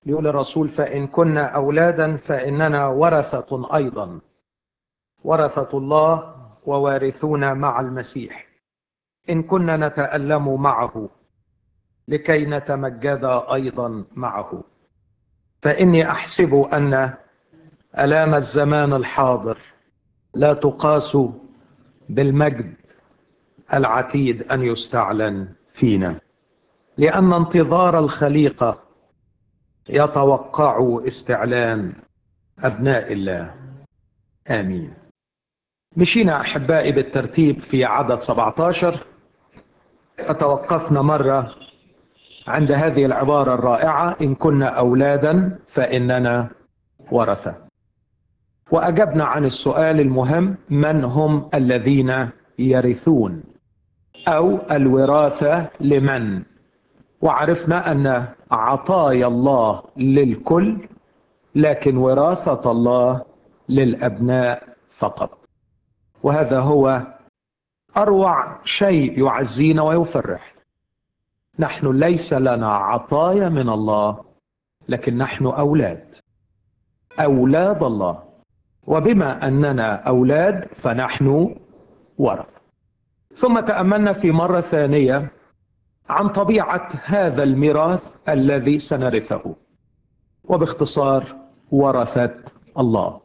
يقول الرسول فإن كنا أولادا فإننا ورثة أيضا ورثة الله ووارثون مع المسيح إن كنا نتألم معه لكي نتمجد أيضا معه فإني أحسب أن ألام الزمان الحاضر لا تقاس بالمجد العتيد أن يستعلن فينا لأن انتظار الخليقة يتوقع استعلان أبناء الله آمين مشينا أحبائي بالترتيب في عدد 17 فتوقفنا مرة عند هذه العبارة الرائعة إن كنا أولادا فإننا ورثة وأجبنا عن السؤال المهم من هم الذين يرثون أو الوراثة لمن وعرفنا أن عطايا الله للكل لكن وراثة الله للأبناء فقط وهذا هو أروع شيء يعزينا ويفرح نحن ليس لنا عطايا من الله لكن نحن أولاد أولاد الله وبما أننا أولاد فنحن ورث ثم تأملنا في مرة ثانية عن طبيعة هذا الميراث الذي سنرثه وباختصار ورثة الله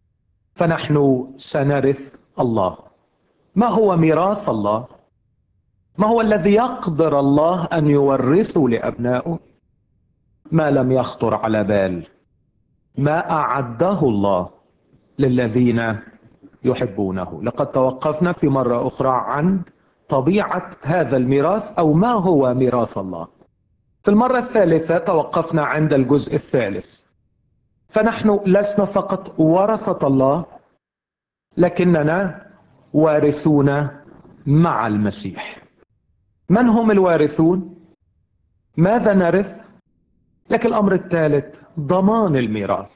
فنحن سنرث الله ما هو ميراث الله ما هو الذي يقدر الله أن يورثه لأبنائه ما لم يخطر على بال ما أعده الله للذين يحبونه لقد توقفنا في مرة أخرى عن طبيعة هذا الميراث أو ما هو ميراث الله في المرة الثالثة توقفنا عند الجزء الثالث فنحن لسنا فقط ورثة الله لكننا وارثون مع المسيح من هم الوارثون ماذا نرث لكن الأمر الثالث ضمان الميراث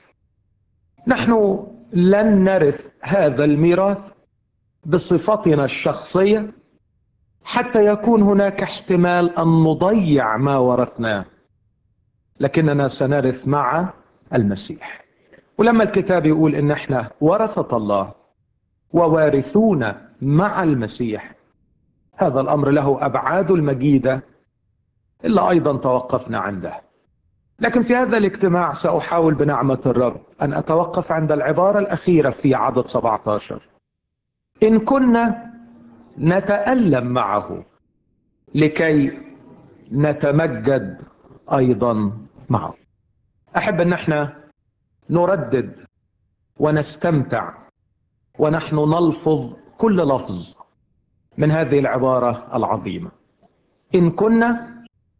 نحن لن نرث هذا الميراث بصفتنا الشخصية حتى يكون هناك احتمال أن نضيع ما ورثناه لكننا سنرث مع المسيح ولما الكتاب يقول ان احنا ورثة الله ووارثون مع المسيح هذا الامر له ابعاد المجيدة الا ايضا توقفنا عنده لكن في هذا الاجتماع ساحاول بنعمة الرب ان اتوقف عند العبارة الاخيرة في عدد 17 ان كنا نتألم معه لكي نتمجد ايضا معه احب ان احنا نردد ونستمتع ونحن نلفظ كل لفظ من هذه العبارة العظيمة إن كنا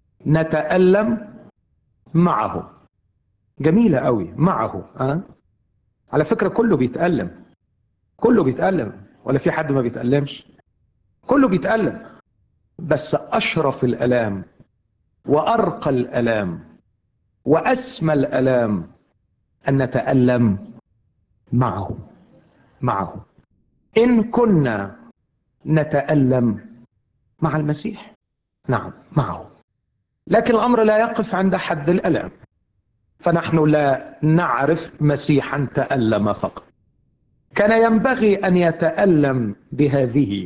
نتألم معه جميلة قوي معه أه؟ على فكرة كله بيتألم كله بيتألم ولا في حد ما بيتألمش كله بيتألم بس أشرف الألام وأرقى الألام وأسمى الألام أن نتألم معه معه إن كنا نتألم مع المسيح نعم معه لكن الأمر لا يقف عند حد الألم فنحن لا نعرف مسيحا تألم فقط كان ينبغي أن يتألم بهذه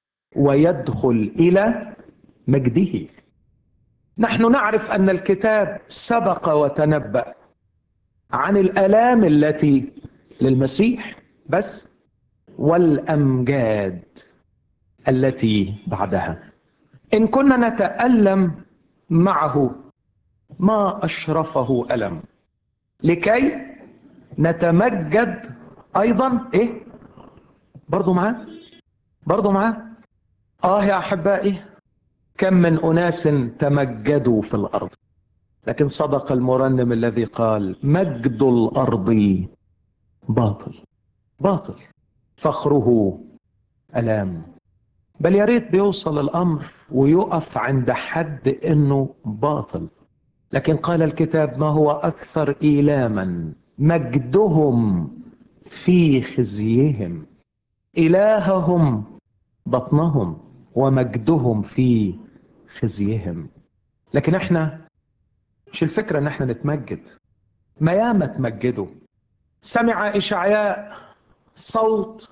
ويدخل إلى مجده نحن نعرف أن الكتاب سبق وتنبأ عن الآلام التي للمسيح بس والأمجاد التي بعدها إن كنا نتألم معه ما أشرفه ألم لكي نتمجد أيضا إيه برضو معاه برضو معاه آه يا أحبائي كم من أناس تمجدوا في الأرض لكن صدق المرنم الذي قال مجد الأرض باطل باطل فخره ألام بل يا ريت بيوصل الأمر ويقف عند حد إنه باطل لكن قال الكتاب ما هو أكثر إيلاما مجدهم في خزيهم إلههم بطنهم ومجدهم في خزيهم لكن احنا مش الفكرة ان احنا نتمجد ما ياما تمجدوا سمع إشعياء صوت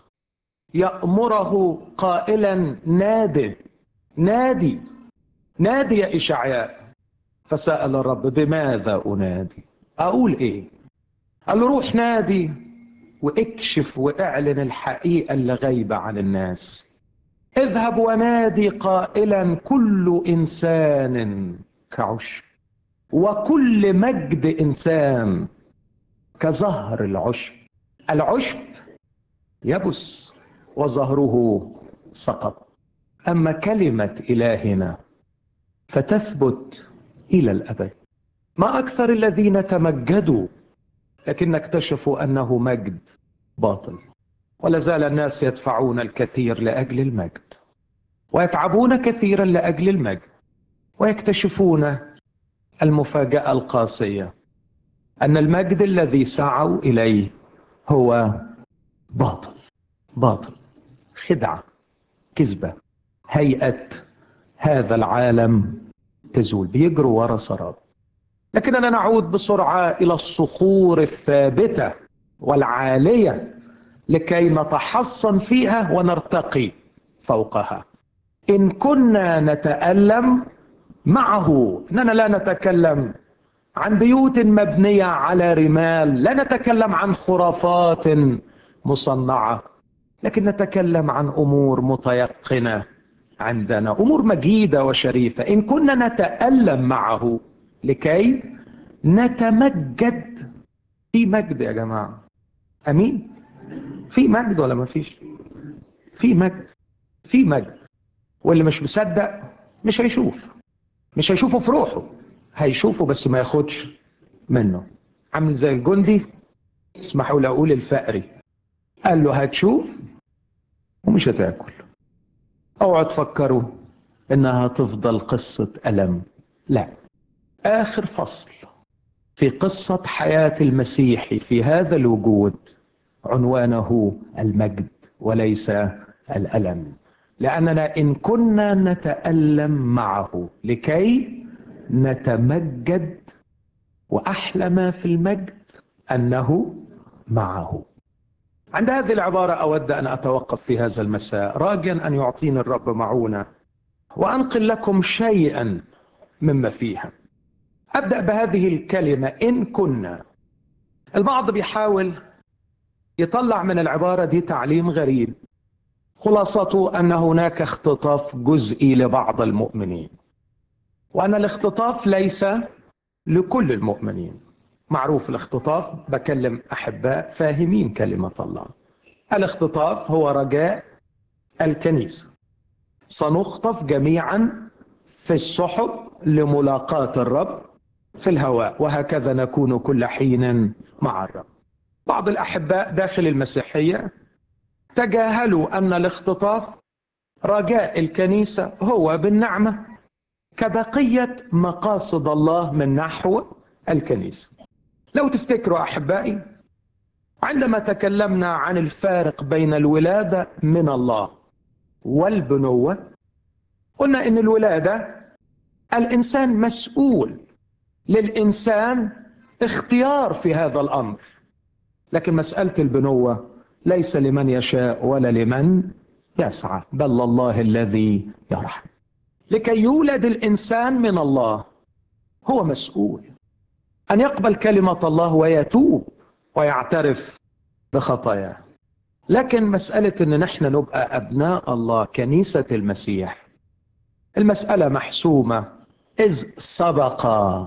يأمره قائلا نادي نادي نادي يا إشعياء فسأل الرب بماذا أنادي أقول إيه قال له روح نادي واكشف واعلن الحقيقة اللي غايبة عن الناس اذهب ونادي قائلا كل إنسان كعشب وكل مجد إنسان كزهر العشب العشب يبس وزهره سقط أما كلمة إلهنا فتثبت إلى الأبد ما أكثر الذين تمجدوا لكن اكتشفوا أنه مجد باطل ولا زال الناس يدفعون الكثير لأجل المجد ويتعبون كثيرا لأجل المجد ويكتشفون المفاجأة القاسية أن المجد الذي سعوا إليه هو باطل باطل خدعة كذبة هيئة هذا العالم تزول بيجروا ورا سراب لكننا نعود بسرعة إلى الصخور الثابتة والعالية لكي نتحصن فيها ونرتقي فوقها إن كنا نتألم معه إننا لا نتكلم عن بيوت مبنية على رمال لا نتكلم عن خرافات مصنعة لكن نتكلم عن أمور متيقنة عندنا أمور مجيدة وشريفة إن كنا نتألم معه لكي نتمجد في مجد يا جماعة أمين في مجد ولا ما فيش في مجد في مجد واللي مش مصدق مش هيشوف مش هيشوفه في روحه هيشوفه بس ما ياخدش منه عامل زي الجندي اسمحوا لي اقول الفقري قال له هتشوف ومش هتاكل اوعوا تفكروا انها تفضل قصة ألم لا آخر فصل في قصة حياة المسيح في هذا الوجود عنوانه المجد وليس الألم لأننا إن كنا نتألم معه لكي نتمجد وأحلى ما في المجد أنه معه عند هذه العبارة أود أن أتوقف في هذا المساء راجيا أن يعطيني الرب معونة وأنقل لكم شيئا مما فيها أبدأ بهذه الكلمة إن كنا البعض بيحاول يطلع من العبارة دي تعليم غريب خلاصته أن هناك اختطاف جزئي لبعض المؤمنين وأن الاختطاف ليس لكل المؤمنين معروف الاختطاف بكلم أحباء فاهمين كلمة الله الاختطاف هو رجاء الكنيسة سنخطف جميعا في السحب لملاقاة الرب في الهواء وهكذا نكون كل حين مع الرب بعض الأحباء داخل المسيحية تجاهلوا أن الاختطاف رجاء الكنيسة هو بالنعمة كبقية مقاصد الله من نحو الكنيسة لو تفتكروا أحبائي عندما تكلمنا عن الفارق بين الولادة من الله والبنوة قلنا إن الولادة الإنسان مسؤول للإنسان اختيار في هذا الأمر لكن مسألة البنوة ليس لمن يشاء ولا لمن يسعى بل الله الذي يرحم لكي يولد الإنسان من الله هو مسؤول أن يقبل كلمة الله ويتوب ويعترف بخطاياه لكن مسألة أن نحن نبقى أبناء الله كنيسة المسيح المسألة محسومة إذ سبق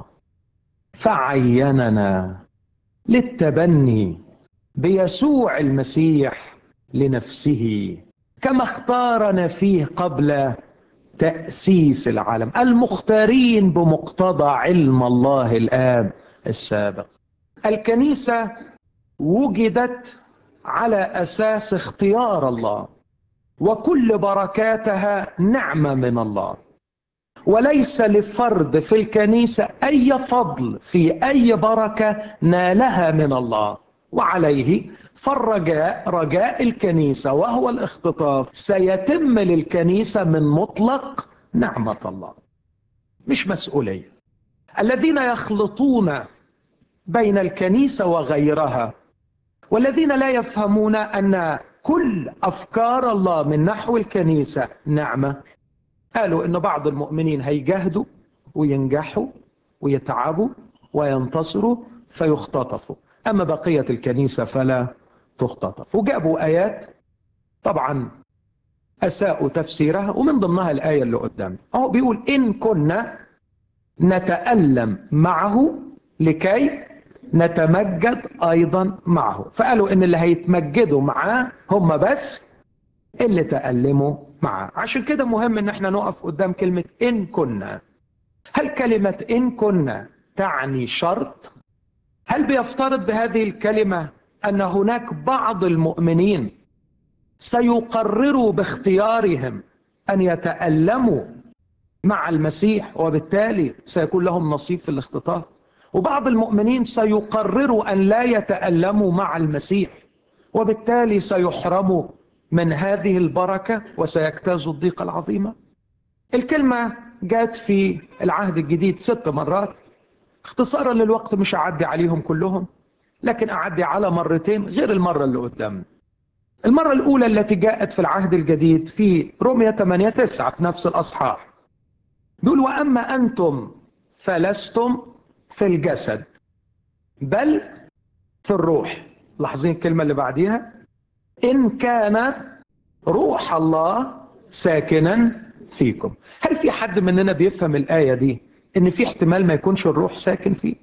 فعيننا للتبني بيسوع المسيح لنفسه كما اختارنا فيه قبل تأسيس العالم المختارين بمقتضى علم الله الآب السابق الكنيسة وجدت على أساس اختيار الله وكل بركاتها نعمة من الله وليس لفرد في الكنيسة أي فضل في أي بركة نالها من الله وعليه فالرجاء رجاء الكنيسة وهو الاختطاف سيتم للكنيسة من مطلق نعمة الله مش مسؤولية الذين يخلطون بين الكنيسة وغيرها والذين لا يفهمون أن كل أفكار الله من نحو الكنيسة نعمة قالوا أن بعض المؤمنين هيجاهدوا وينجحوا ويتعبوا وينتصروا فيختطفوا أما بقية الكنيسة فلا تختطف وجابوا آيات طبعا أساءوا تفسيرها ومن ضمنها الآية اللي قدامي أهو بيقول إن كنا نتألم معه لكي نتمجد أيضا معه فقالوا إن اللي هيتمجدوا معاه هم بس اللي تألموا معاه عشان كده مهم إن احنا نقف قدام كلمة إن كنا هل كلمة إن كنا تعني شرط هل بيفترض بهذه الكلمة أن هناك بعض المؤمنين سيقرروا باختيارهم أن يتألموا مع المسيح وبالتالي سيكون لهم نصيب في الاختطاف وبعض المؤمنين سيقرروا أن لا يتألموا مع المسيح وبالتالي سيحرموا من هذه البركة وسيجتازوا الضيقة العظيمة الكلمة جات في العهد الجديد ست مرات اختصارا للوقت مش أعدي عليهم كلهم لكن أعدي على مرتين غير المرة اللي قدامنا المرة الأولى التي جاءت في العهد الجديد في رومية 8 9 في نفس الأصحاح بيقول وأما أنتم فلستم في الجسد بل في الروح لاحظين الكلمة اللي بعديها إن كان روح الله ساكنا فيكم هل في حد مننا بيفهم الآية دي إن في احتمال ما يكونش الروح ساكن فيه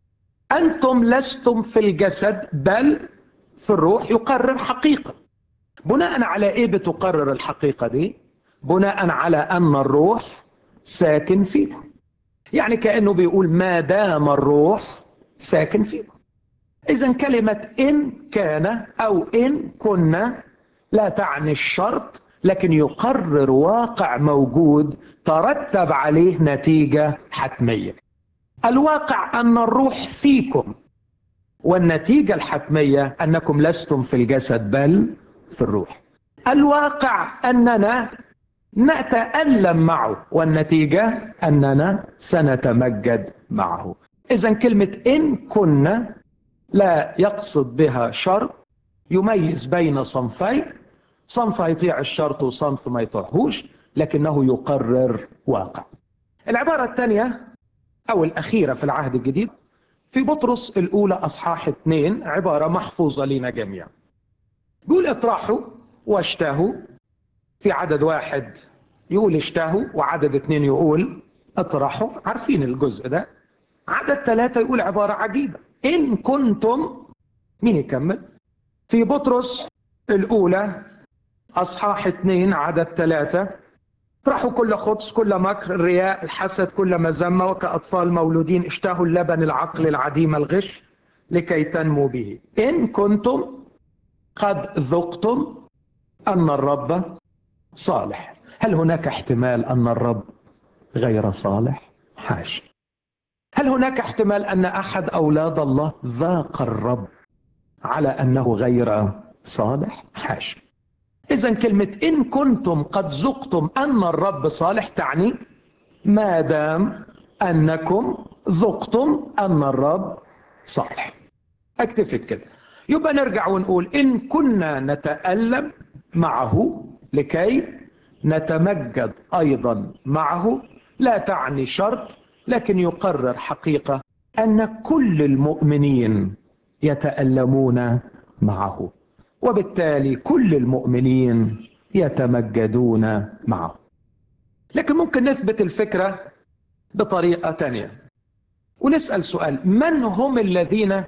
أنتم لستم في الجسد بل في الروح يقرر حقيقة بناء على إيه بتقرر الحقيقة دي بناء على أن الروح ساكن فيكم يعني كأنه بيقول ما دام الروح ساكن فيكم إذا كلمة إن كان أو إن كنا لا تعني الشرط لكن يقرر واقع موجود ترتب عليه نتيجة حتمية الواقع أن الروح فيكم والنتيجة الحتمية أنكم لستم في الجسد بل في الروح الواقع أننا نتألم معه والنتيجة أننا سنتمجد معه إذا كلمة إن كنا لا يقصد بها شرط يميز بين صنفين صنف يطيع الشرط وصنف ما يطيعهوش لكنه يقرر واقع العبارة الثانية أو الأخيرة في العهد الجديد في بطرس الأولى أصحاح اثنين عبارة محفوظة لنا جميعا بيقول اطرحوا واشتهوا في عدد واحد يقول اشتهوا وعدد اثنين يقول اطرحوا عارفين الجزء ده عدد ثلاثة يقول عبارة عجيبة إن كنتم مين يكمل في بطرس الأولى أصحاح اثنين عدد ثلاثة اطرحوا كل خبز كل مكر الرياء الحسد كل مذمة وكأطفال مولودين اشتهوا اللبن العقل العديم الغش لكي تنمو به إن كنتم قد ذقتم أن الرب صالح هل هناك احتمال أن الرب غير صالح حاشا هل هناك احتمال أن أحد أولاد الله ذاق الرب على أنه غير صالح حاشا إذا كلمة إن كنتم قد ذقتم أن الرب صالح تعني ما دام أنكم ذقتم أن الرب صالح أكتفت كده يبقى نرجع ونقول إن كنا نتألم معه لكي نتمجد أيضا معه لا تعني شرط لكن يقرر حقيقة أن كل المؤمنين يتألمون معه وبالتالي كل المؤمنين يتمجدون معه لكن ممكن نثبت الفكرة بطريقة تانية ونسأل سؤال من هم الذين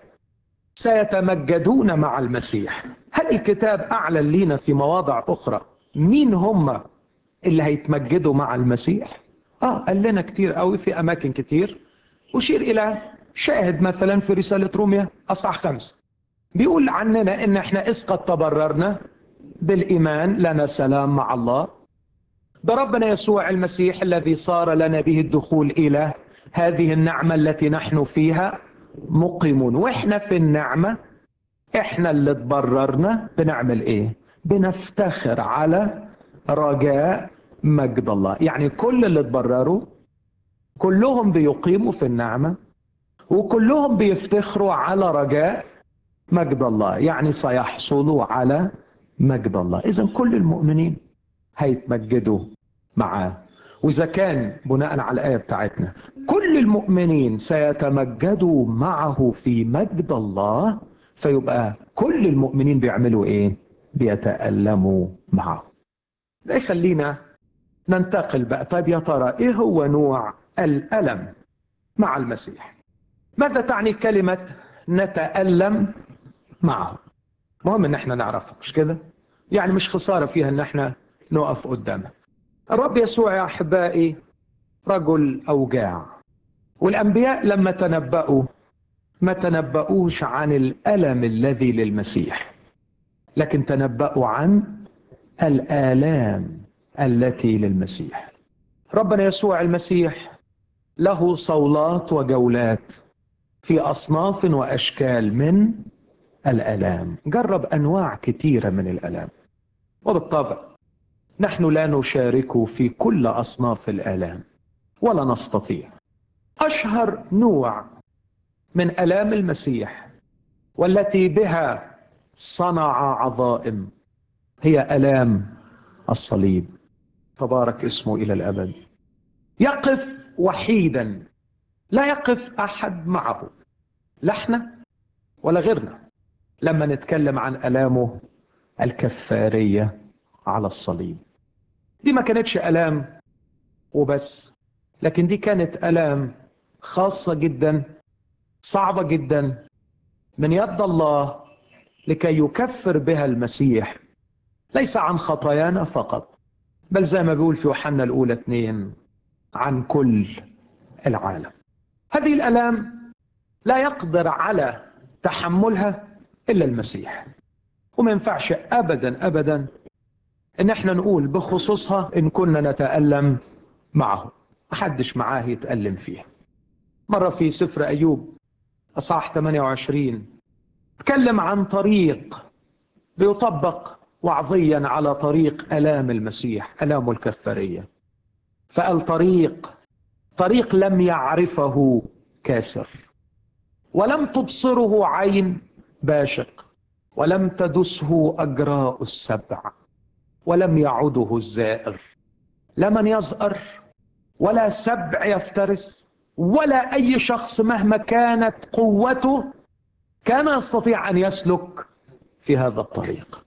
سيتمجدون مع المسيح هل الكتاب أعلن لنا في مواضع أخرى مين هم اللي هيتمجدوا مع المسيح آه قال لنا كتير قوي في أماكن كتير أشير إلى شاهد مثلا في رسالة روميا أصح خمسة بيقول عننا إن إحنا إذ قد تبررنا بالإيمان لنا سلام مع الله بربنا يسوع المسيح الذي صار لنا به الدخول إلى هذه النعمة التي نحن فيها مقيمون وإحنا في النعمة إحنا اللي تبررنا بنعمل إيه بنفتخر على رجاء مجد الله يعني كل اللي تبرروا كلهم بيقيموا في النعمة وكلهم بيفتخروا على رجاء مجد الله يعني سيحصلوا على مجد الله إذا كل المؤمنين هيتمجدوا معاه وإذا كان بناء على الآية بتاعتنا كل المؤمنين سيتمجدوا معه في مجد الله فيبقى كل المؤمنين بيعملوا إيه؟ بيتألموا معه ده يخلينا ننتقل بقى طيب يا ترى إيه هو نوع الألم مع المسيح ماذا تعني كلمة نتألم معه مهم ان احنا نعرفها مش كده يعني مش خسارة فيها ان احنا نقف قدامه الرب يسوع يا احبائي رجل اوجاع والانبياء لما تنبأوا ما تنبأوش عن الألم الذي للمسيح لكن تنبأوا عن الآلام التي للمسيح ربنا يسوع المسيح له صولات وجولات في أصناف وأشكال من الألام جرب أنواع كثيرة من الألام وبالطبع نحن لا نشارك في كل أصناف الآلام ولا نستطيع أشهر نوع من ألام المسيح والتي بها صنع عظائم هي ألام الصليب تبارك اسمه إلى الأبد يقف وحيدا لا يقف أحد معه لا احنا ولا غيرنا لما نتكلم عن ألامه الكفارية على الصليب دي ما كانتش ألام وبس لكن دي كانت ألام خاصة جدا صعبة جدا من يد الله لكي يكفر بها المسيح ليس عن خطايانا فقط بل زي ما بيقول في يوحنا الأولى اثنين عن كل العالم هذه الألام لا يقدر على تحملها إلا المسيح وما ينفعش أبدا أبدا إن احنا نقول بخصوصها إن كنا نتألم معه محدش معاه يتألم فيها مرة في سفر أيوب أصحاح 28 تكلم عن طريق بيطبق وعظيا على طريق ألام المسيح ألام الكفارية فقال طريق طريق لم يعرفه كاسر ولم تبصره عين باشق ولم تدسه أجراء السبع ولم يعده الزائر لا من يزأر ولا سبع يفترس ولا أي شخص مهما كانت قوته كان يستطيع أن يسلك في هذا الطريق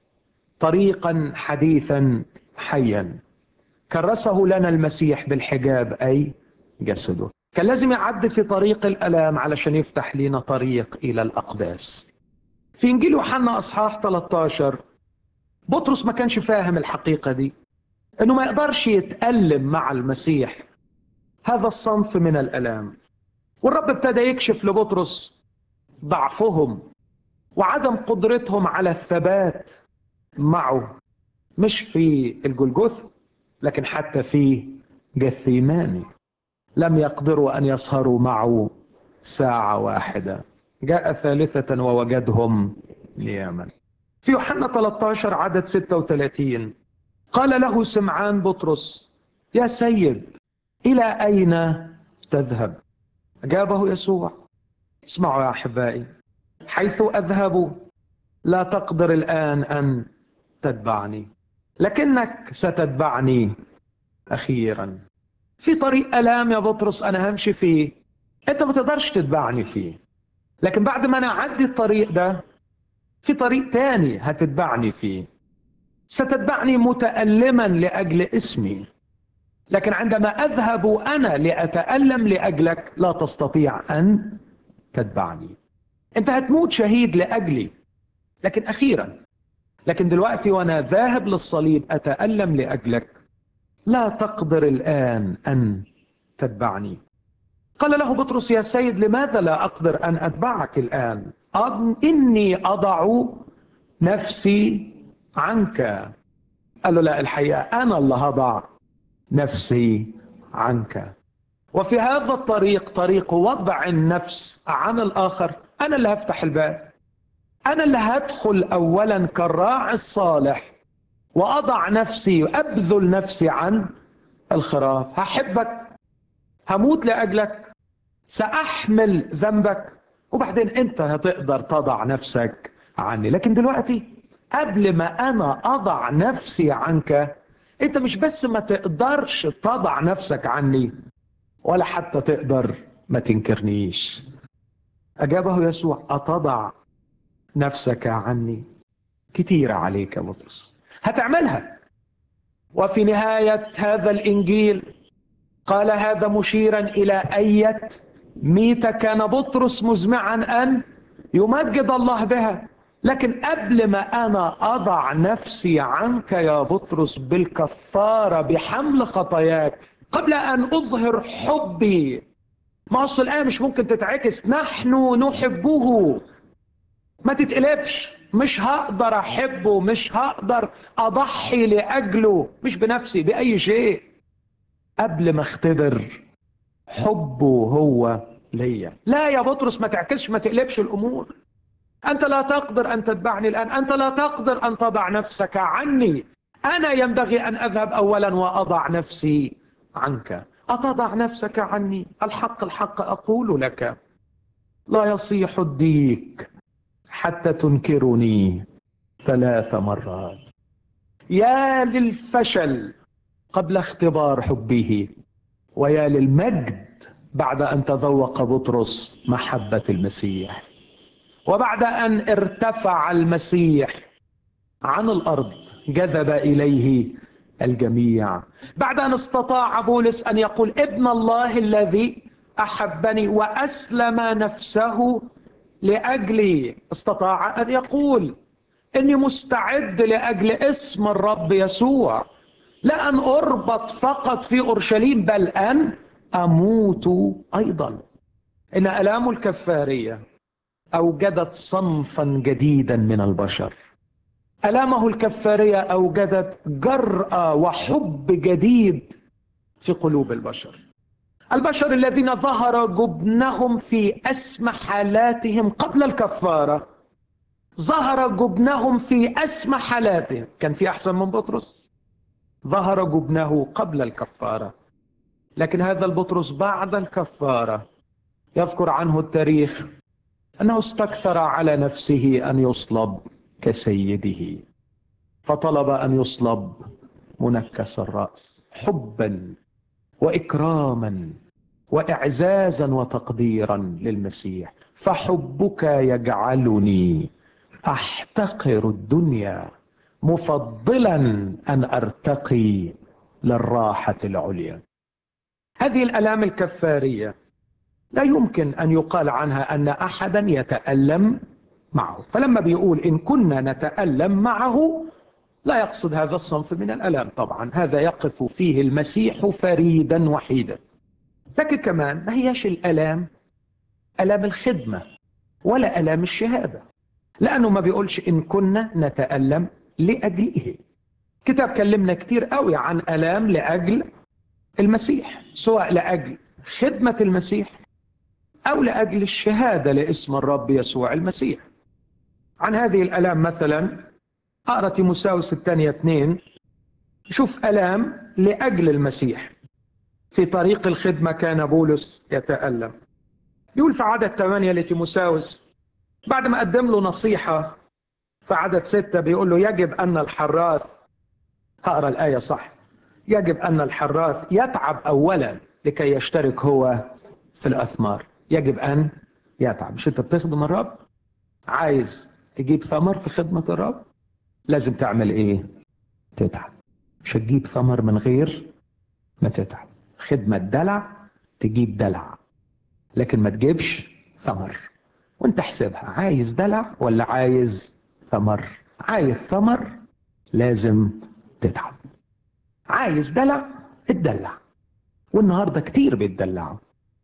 طريقا حديثا حيا كرسه لنا المسيح بالحجاب أي جسده كان لازم يعدي في طريق الألام علشان يفتح لنا طريق إلى الأقداس في إنجيل يوحنا أصحاح 13 بطرس ما كانش فاهم الحقيقة دي إنه ما يقدرش يتألم مع المسيح هذا الصنف من الألام والرب ابتدى يكشف لبطرس ضعفهم وعدم قدرتهم على الثبات معه مش في الجلجث لكن حتى في جثيماني لم يقدروا أن يسهروا معه ساعة واحدة جاء ثالثة ووجدهم نياما في يوحنا 13 عدد 36 قال له سمعان بطرس يا سيد إلى أين تذهب أجابه يسوع اسمعوا يا أحبائي حيث أذهب لا تقدر الآن أن تتبعني لكنك ستتبعني أخيرا في طريق ألام يا بطرس أنا همشي فيه أنت ما تقدرش تتبعني فيه لكن بعد ما أنا أعدي الطريق ده في طريق تاني هتتبعني فيه ستتبعني متألما لأجل اسمي لكن عندما أذهب أنا لأتألم لأجلك لا تستطيع أن تتبعني أنت هتموت شهيد لأجلي لكن أخيرا لكن دلوقتي وأنا ذاهب للصليب أتألم لأجلك لا تقدر الآن أن تتبعني قال له بطرس يا سيد لماذا لا أقدر أن أتبعك الآن إني أضع نفسي عنك قال له لا الحقيقة أنا اللي هضع نفسي عنك وفي هذا الطريق طريق وضع النفس عن الآخر أنا اللي هفتح الباب أنا اللي هدخل أولا كالراعي الصالح وأضع نفسي وأبذل نفسي عن الخراف هحبك هموت لاجلك ساحمل ذنبك وبعدين انت هتقدر تضع نفسك عني لكن دلوقتي قبل ما انا اضع نفسي عنك انت مش بس ما تقدرش تضع نفسك عني ولا حتى تقدر ما تنكرنيش اجابه يسوع اتضع نفسك عني كتير عليك يا بطرس هتعملها وفي نهايه هذا الانجيل قال هذا مشيرا الى ايه ميت كان بطرس مزمعا ان يمجد الله بها لكن قبل ما انا اضع نفسي عنك يا بطرس بالكفاره بحمل خطاياك قبل ان اظهر حبي ما اصل الايه مش ممكن تتعكس نحن نحبه ما تتقلبش مش هقدر احبه مش هقدر اضحي لاجله مش بنفسي باي شيء قبل ما اختبر حبه هو ليا لا يا بطرس ما تعكسش ما تقلبش الامور انت لا تقدر ان تتبعني الان انت لا تقدر ان تضع نفسك عني انا ينبغي ان اذهب اولا واضع نفسي عنك اتضع نفسك عني الحق الحق اقول لك لا يصيح الديك حتى تنكرني ثلاث مرات يا للفشل قبل اختبار حبه ويا للمجد بعد ان تذوق بطرس محبه المسيح وبعد ان ارتفع المسيح عن الارض جذب اليه الجميع بعد ان استطاع بولس ان يقول ابن الله الذي احبني واسلم نفسه لاجلي استطاع ان يقول اني مستعد لاجل اسم الرب يسوع لا ان اربط فقط في اورشليم بل ان اموت ايضا ان الام الكفاريه اوجدت صنفا جديدا من البشر الامه الكفاريه اوجدت جراه وحب جديد في قلوب البشر البشر الذين ظهر جبنهم في اسمى حالاتهم قبل الكفاره ظهر جبنهم في اسمى حالاتهم كان في احسن من بطرس ظهر جبنه قبل الكفاره لكن هذا البطرس بعد الكفاره يذكر عنه التاريخ انه استكثر على نفسه ان يصلب كسيده فطلب ان يصلب منكس الراس حبا واكراما واعزازا وتقديرا للمسيح فحبك يجعلني احتقر الدنيا مفضلا ان ارتقي للراحه العليا هذه الالام الكفاريه لا يمكن ان يقال عنها ان احدا يتالم معه فلما بيقول ان كنا نتالم معه لا يقصد هذا الصنف من الالام طبعا هذا يقف فيه المسيح فريدا وحيدا لكن كمان ما هياش الالام الام الخدمه ولا الام الشهاده لانه ما بيقولش ان كنا نتالم لاجله كتاب كلمنا كتير قوي عن الام لاجل المسيح سواء لاجل خدمه المسيح او لاجل الشهاده لاسم الرب يسوع المسيح عن هذه الالام مثلا اقرا تيموساوس الثانيه اثنين شوف الام لاجل المسيح في طريق الخدمه كان بولس يتالم يقول في عدد ثمانية لتيموساوس بعد ما قدم له نصيحة في عدد ستة بيقول له يجب أن الحراث هقرا الآية صح يجب أن الحراث يتعب أولا لكي يشترك هو في الأثمار يجب أن يتعب مش أنت بتخدم الرب عايز تجيب ثمر في خدمة الرب لازم تعمل إيه تتعب مش هتجيب ثمر من غير ما تتعب خدمة دلع تجيب دلع لكن ما تجيبش ثمر وانت احسبها عايز دلع ولا عايز ثمر عايز ثمر لازم تتعب عايز دلع اتدلع والنهارده كتير بيتدلعوا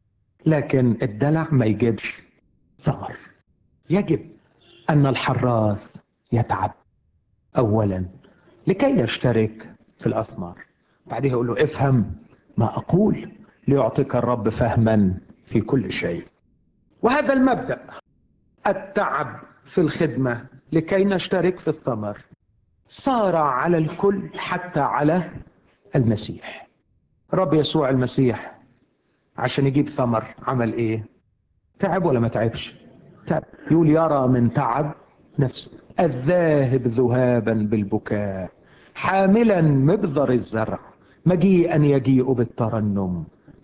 لكن الدلع ما يجيبش ثمر يجب ان الحراث يتعب اولا لكي يشترك في الاثمار بعدها يقول له افهم ما اقول ليعطيك الرب فهما في كل شيء وهذا المبدا التعب في الخدمه لكي نشترك في الثمر صار على الكل حتى على المسيح رب يسوع المسيح عشان يجيب ثمر عمل ايه تعب ولا ما تعبش تعب يقول يرى من تعب نفسه الذاهب ذهابا بالبكاء حاملا مبذر الزرع مجيئا يجيء بالترنم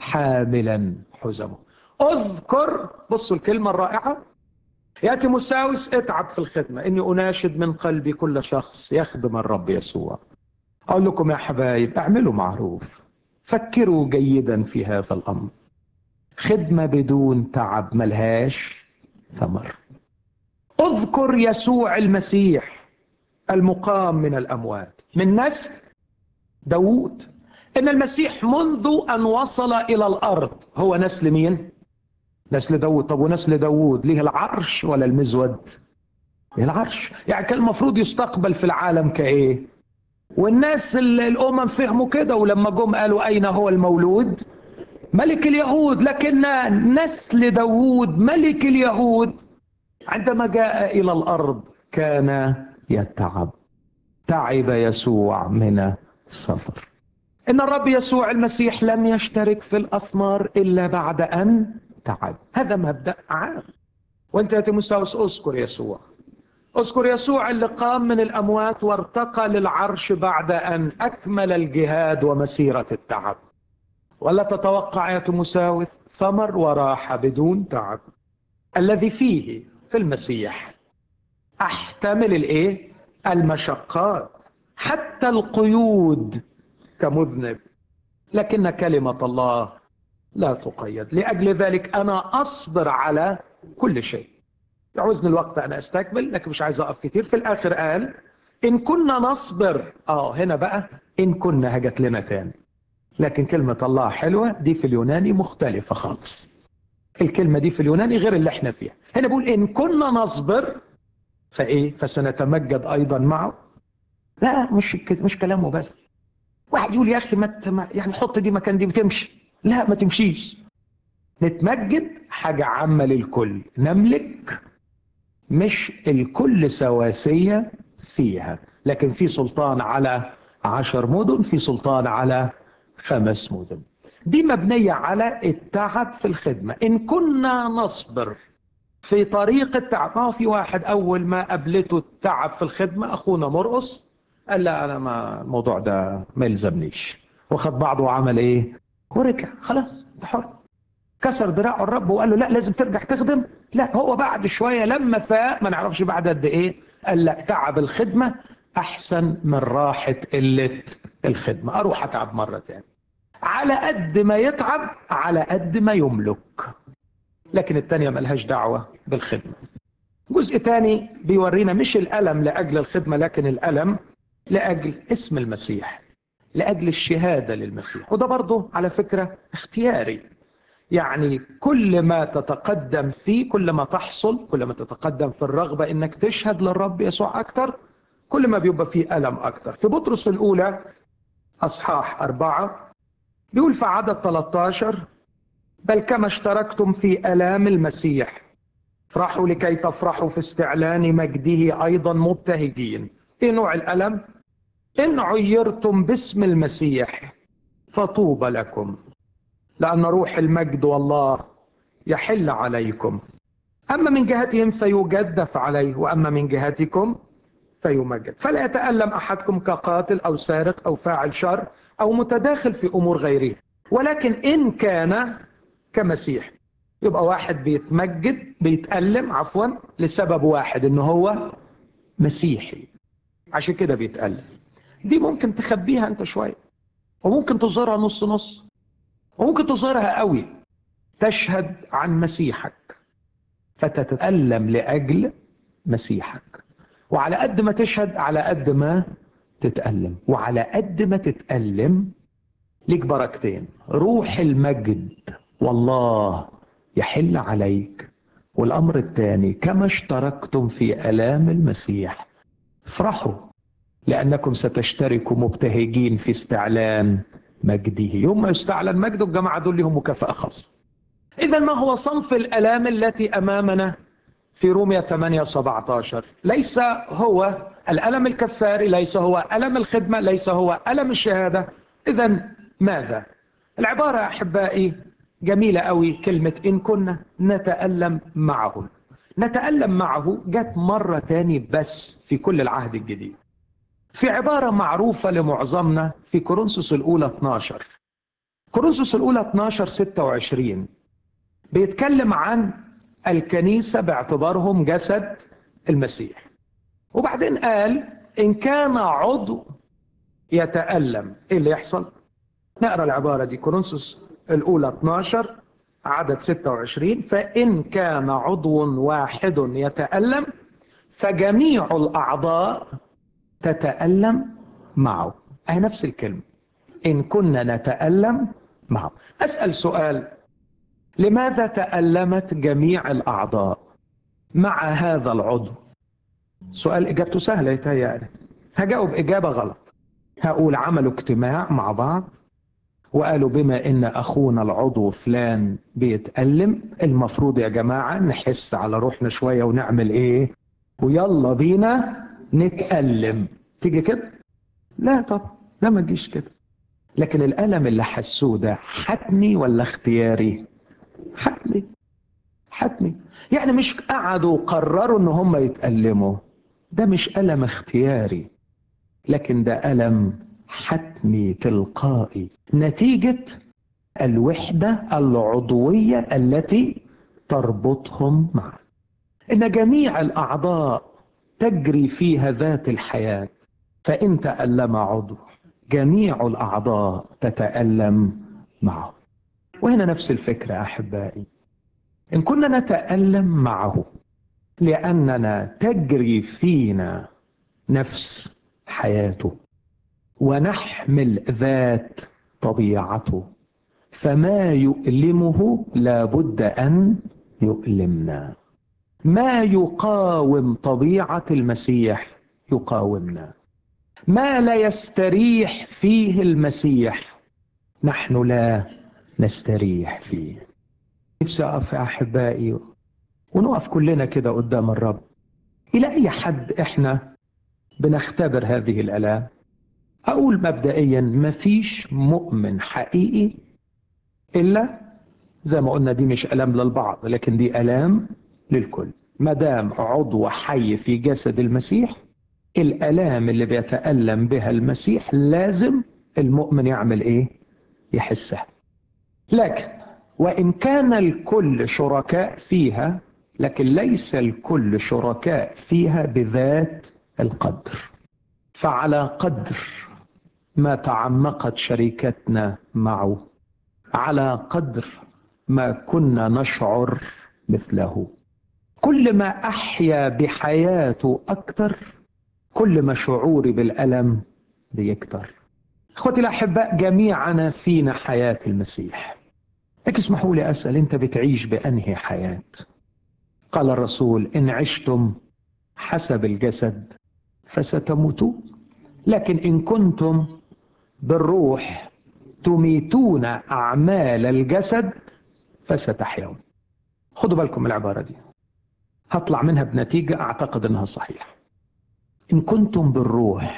حاملا حزمه اذكر بصوا الكلمة الرائعة يا تيموساوس اتعب في الخدمة اني اناشد من قلبي كل شخص يخدم الرب يسوع اقول لكم يا حبايب اعملوا معروف فكروا جيدا في هذا الامر خدمة بدون تعب ملهاش ثمر اذكر يسوع المسيح المقام من الاموات من نسل داوود ان المسيح منذ ان وصل الى الارض هو نسل مين نسل داوود طب ونسل داوود ليه العرش ولا المزود ليه العرش يعني كان المفروض يستقبل في العالم كايه والناس الامم فهموا كده ولما جم قالوا اين هو المولود ملك اليهود لكن نسل داوود ملك اليهود عندما جاء الى الارض كان يتعب تعب يسوع من السفر ان الرب يسوع المسيح لم يشترك في الاثمار الا بعد ان تعب هذا مبدا عام وانت يا تيموساوس اذكر يسوع اذكر يسوع اللي قام من الاموات وارتقى للعرش بعد ان اكمل الجهاد ومسيره التعب ولا تتوقع يا تيموساوس ثمر وراحه بدون تعب الذي فيه في المسيح احتمل الايه المشقات حتى القيود كمذنب لكن كلمة الله لا تقيد لأجل ذلك أنا أصبر على كل شيء يعوزني الوقت أنا أستكمل لكن مش عايز أقف كتير في الآخر قال إن كنا نصبر آه هنا بقى إن كنا هجت لنا تاني لكن كلمة الله حلوة دي في اليوناني مختلفة خالص الكلمة دي في اليوناني غير اللي احنا فيها هنا بقول إن كنا نصبر فإيه فسنتمجد أيضا معه لا مش مش كلامه بس واحد يقول يا اخي ما يعني حط دي مكان دي بتمشي لا ما تمشيش نتمجد حاجة عامة للكل نملك مش الكل سواسية فيها لكن في سلطان على عشر مدن في سلطان على خمس مدن دي مبنية على التعب في الخدمة إن كنا نصبر في طريق التعب ما في واحد أول ما قابلته التعب في الخدمة أخونا مرقص قال لا انا ما الموضوع ده ما يلزمنيش وخد بعضه وعمل ايه ورجع خلاص انت حر كسر دراعه الرب وقال له لا لازم ترجع تخدم لا هو بعد شويه لما فاق ما نعرفش بعد قد ايه قال لا تعب الخدمه احسن من راحه قله الخدمه اروح اتعب مره تاني على قد ما يتعب على قد ما يملك لكن التانية ملهاش دعوة بالخدمة جزء تاني بيورينا مش الألم لأجل الخدمة لكن الألم لأجل اسم المسيح لأجل الشهادة للمسيح وده برضه على فكرة اختياري يعني كل ما تتقدم فيه كل ما تحصل كل ما تتقدم في الرغبة انك تشهد للرب يسوع اكتر كل ما بيبقى فيه ألم اكتر في بطرس الاولى اصحاح اربعة بيقول في عدد 13 بل كما اشتركتم في الام المسيح افرحوا لكي تفرحوا في استعلان مجده ايضا مبتهجين ايه نوع الالم ان عيرتم باسم المسيح فطوبى لكم لان روح المجد والله يحل عليكم اما من جهتهم فيجدف عليه واما من جهتكم فيمجد فلا يتالم احدكم كقاتل او سارق او فاعل شر او متداخل في امور غيره ولكن ان كان كمسيح يبقى واحد بيتمجد بيتألم عفوا لسبب واحد ان هو مسيحي عشان كده بيتألم دي ممكن تخبيها انت شوية وممكن تظهرها نص نص وممكن تظهرها قوي تشهد عن مسيحك فتتألم لأجل مسيحك وعلى قد ما تشهد على قد ما تتألم وعلى قد ما تتألم ليك بركتين روح المجد والله يحل عليك والأمر الثاني كما اشتركتم في ألام المسيح افرحوا لأنكم ستشتركوا مبتهجين في استعلان مجده يوم ما يستعلن مجده الجماعة دول لهم مكافأة خاصة إذا ما هو صنف الألام التي أمامنا في رومية 8 17 ليس هو الألم الكفاري ليس هو ألم الخدمة ليس هو ألم الشهادة إذا ماذا العبارة أحبائي جميلة قوي كلمة إن كنا نتألم معه نتألم معه جت مرة تاني بس في كل العهد الجديد في عبارة معروفة لمعظمنا في كورنثوس الأولى 12 كورنثوس الأولى 12 26 بيتكلم عن الكنيسة باعتبارهم جسد المسيح وبعدين قال إن كان عضو يتألم إيه اللي يحصل؟ نقرأ العبارة دي كورنثوس الأولى 12 عدد 26 فإن كان عضو واحد يتألم فجميع الأعضاء تتألم معه أهي نفس الكلمة إن كنا نتألم معه أسأل سؤال لماذا تألمت جميع الأعضاء مع هذا العضو سؤال إجابته سهلة يتهيألي هجاوب إجابة غلط هقول عملوا اجتماع مع بعض وقالوا بما ان اخونا العضو فلان بيتألم المفروض يا جماعة نحس على روحنا شوية ونعمل ايه ويلا بينا نتألم تيجي كده لا طب لا ما تجيش كده لكن الألم اللي حسوه ده حتمي ولا اختياري حتمي حتمي يعني مش قعدوا قرروا ان هم يتألموا ده مش ألم اختياري لكن ده ألم حتمي تلقائي نتيجة الوحدة العضوية التي تربطهم معا إن جميع الأعضاء تجري فيها ذات الحياة فإن تألم عضو جميع الأعضاء تتألم معه وهنا نفس الفكرة أحبائي إن كنا نتألم معه لأننا تجري فينا نفس حياته ونحمل ذات طبيعته فما يؤلمه لابد ان يؤلمنا ما يقاوم طبيعه المسيح يقاومنا ما لا يستريح فيه المسيح نحن لا نستريح فيه نفسي اقف يا احبائي ونقف كلنا كده قدام الرب الى اي حد احنا بنختبر هذه الالام أقول مبدئيا مفيش مؤمن حقيقي إلا زي ما قلنا دي مش ألام للبعض لكن دي ألام للكل ما دام عضو حي في جسد المسيح الألام اللي بيتألم بها المسيح لازم المؤمن يعمل إيه؟ يحسها لكن وإن كان الكل شركاء فيها لكن ليس الكل شركاء فيها بذات القدر فعلى قدر ما تعمقت شركتنا معه على قدر ما كنا نشعر مثله كل ما احيا بحياته اكتر كل ما شعوري بالالم بيكتر اخوتي الاحباء جميعنا فينا حياه المسيح لكن اسمحوا لي اسال انت بتعيش بانهي حياه قال الرسول ان عشتم حسب الجسد فستموتون لكن ان كنتم بالروح تميتون اعمال الجسد فستحيون خدوا بالكم من العباره دي هطلع منها بنتيجه اعتقد انها صحيحه ان كنتم بالروح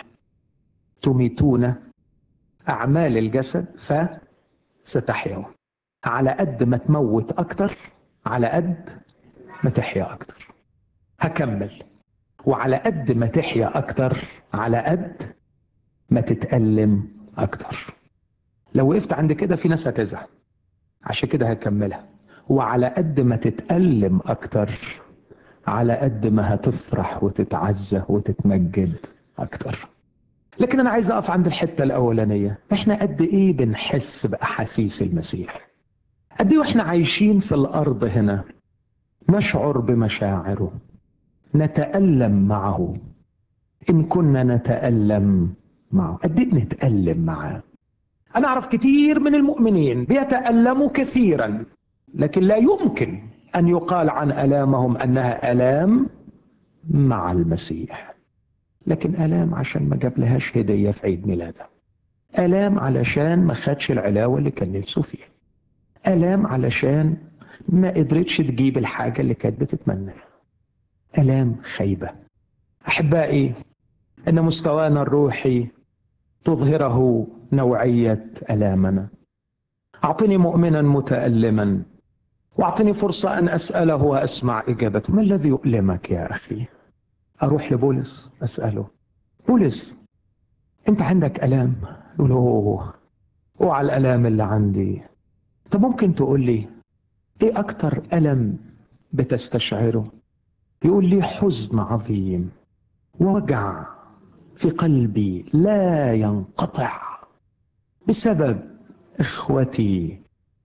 تميتون اعمال الجسد فستحيون على قد ما تموت اكتر على قد ما تحيا اكتر هكمل وعلى قد ما تحيا اكتر على قد ما تتألم اكتر لو وقفت عند كده في ناس هتزعل عشان كده هكملها وعلى قد ما تتألم اكتر على قد ما هتفرح وتتعزى وتتمجد اكتر لكن انا عايز اقف عند الحته الاولانيه احنا قد ايه بنحس باحاسيس المسيح قد ايه واحنا عايشين في الارض هنا نشعر بمشاعره نتألم معه إن كنا نتألم معه قد إيه بنتألم معاه أنا أعرف كتير من المؤمنين بيتألموا كثيرا لكن لا يمكن أن يقال عن ألامهم أنها ألام مع المسيح لكن ألام عشان ما جاب لهاش هدية في عيد ميلادها ألام علشان ما خدش العلاوة اللي كان نفسه فيها ألام علشان ما قدرتش تجيب الحاجة اللي كانت بتتمناها ألام خيبة أحبائي أن مستوانا الروحي تظهره نوعية ألامنا أعطني مؤمنا متألما واعطني فرصة أن أسأله وأسمع إجابته ما الذي يؤلمك يا أخي أروح لبولس أسأله بولس أنت عندك ألام يقول أوه أوعى الألام اللي عندي طب ممكن تقول لي إيه أكتر ألم بتستشعره يقول لي حزن عظيم وجع في قلبي لا ينقطع بسبب إخوتي